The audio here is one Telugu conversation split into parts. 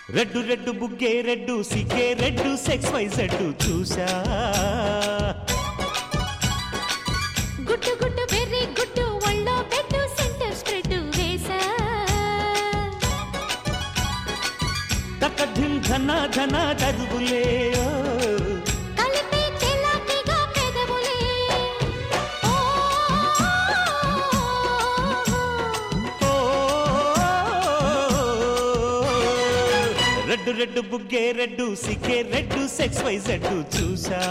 రెడ్డు రెడ్డు బుగ్గే రెడ్డు సిగ్గే రెడ్డు సెక్స్ వై జెడ్డు చూసా గుట్టు గుట్టు వెర్రి గుట్టు ఒళ్ళో పెట్టు సెంటర్ స్ప్రెడ్ వేసా తక్కధిం ధన ధన దరువులే ఓ. కలిపి చెలాకిగా పెదవులే ఓ ఓ. రెడ్డు రెడ్డు బుగ్గే రెడ్డు సిగ్గే రెడ్డు సెక్స్ వై జెడ్డు చూసా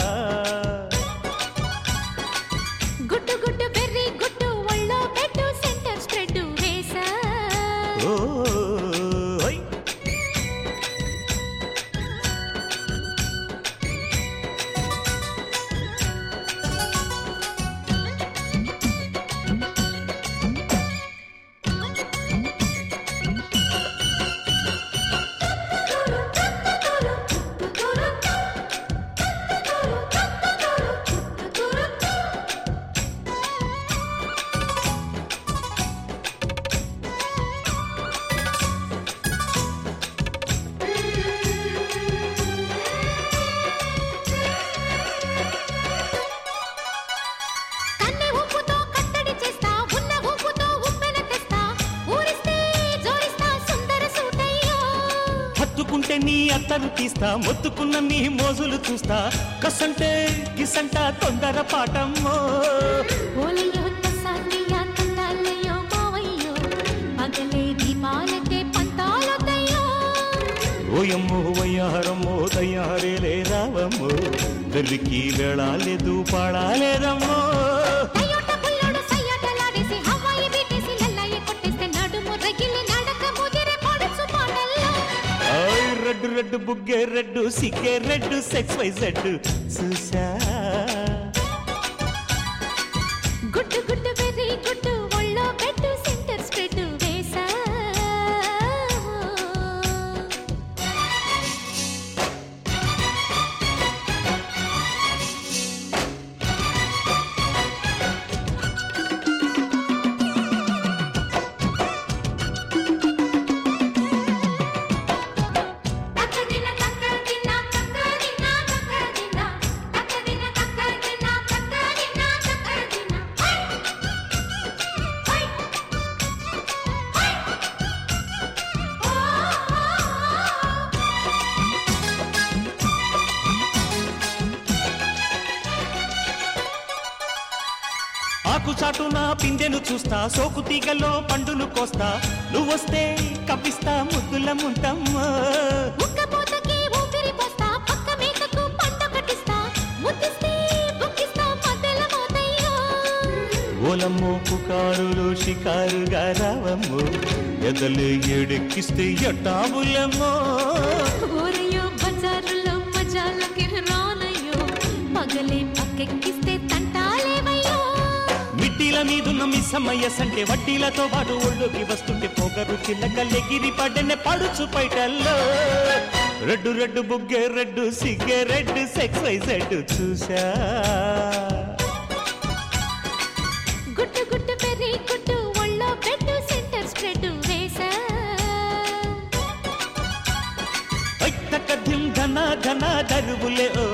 గుట్టు గుట్టు వెర్రి గుట్టు ఒళ్ళో పెట్టు సెంటర్ స్ప్రెడ్ వేసా ఓ ఓయ్. కన్నె ఊపుతో కట్టడి చేస్తా ఉన్న ఊపుతో ఉప్పెన తెస్తా ఊరిస్తే జోడిస్తా సుందర సూటయ్యో హత్తుకుంటే నీ అత్తరు తీస్తా మొత్తుకున్న నీ మోజులు చూస్తా కసంటే కిసంట తొందర పాటమ్మో ఓలయ్యో తసానియా తండాలయ్యో మావయ్యో పగలే దీపాలకే పంతాలొద్దయ్యో ఓయమ్మో వయ్యారమ్మో తయారేలే రావమ్మో వెలికి వెళ్ళాలేదు పాడాలేదమ్మో టయోటా బుల్లోడు సయ్యాటలాడేసి హవాయి బీటేసి లల్లాయి కొట్టేస్తే నడుము రగిలి నడక ముదిరే పడుచు పాటల్లో ఆయ్ రెడ్డు రెడ్డు బుగ్గే రెడ్డు సిగ్గే రెడ్డు సెక్స్ వై జెడ్ చూసా గుట్టు గుట్టు వెర్రి గుట్టు ఒళ్ళో పెట్టు సెంటర్ స్ప్రెడ్ వేసా తక్కదిన తక్కదిన తక్కదిన తక్కదిన తక్కదిన తక్కదిన తక్కదిన తక్కదిన హై హై హై ఓ ఆకు చాటున పిందెను చూస్తా సోకు తీగలో పండును కోస్తా నువ్వొస్తే కప్పిస్తా ముద్దుల ముంటమ్మా ఉక్కపోతకి ఊపిరి పోస్తా పక్క మేకకు పంట కట్టిస్తా ముద్దిస్తే బుక్కిస్తా మధ్యల మోతయ్యో ఓలమ్మో పుకారులు షికారుగా రావమ్మో ఎదలు ఎడెక్కిస్తే ఎట్టాబులమ్మో ఊరయ్యో బజారులో మజాలకి రానయ్యో పగలే పక్కెక్కిస్తే తంటాలేవయ్యో మిట్టిల మీదున్న మిస్సమ్మయ్య సంటే వడ్డీలతో పాటు ఒళ్ళోకి వస్తుంటే పొగరు చిల్లకల్లెగిరి పడ్డనే పడుచు పైటల్లో రెడ్డు రెడ్డు బుగ్గే రెడ్డు సిగ్గే రెడ్డు సెక్స్ వై జెడ్ చూసా గుట్టు గుట్టు పెర్రి గుట్టు ఒళ్ళో పెట్టు సెంటర్ స్ప్రెడ్ వేసా తక్క ధిం ధన ధన దరువులే ఓ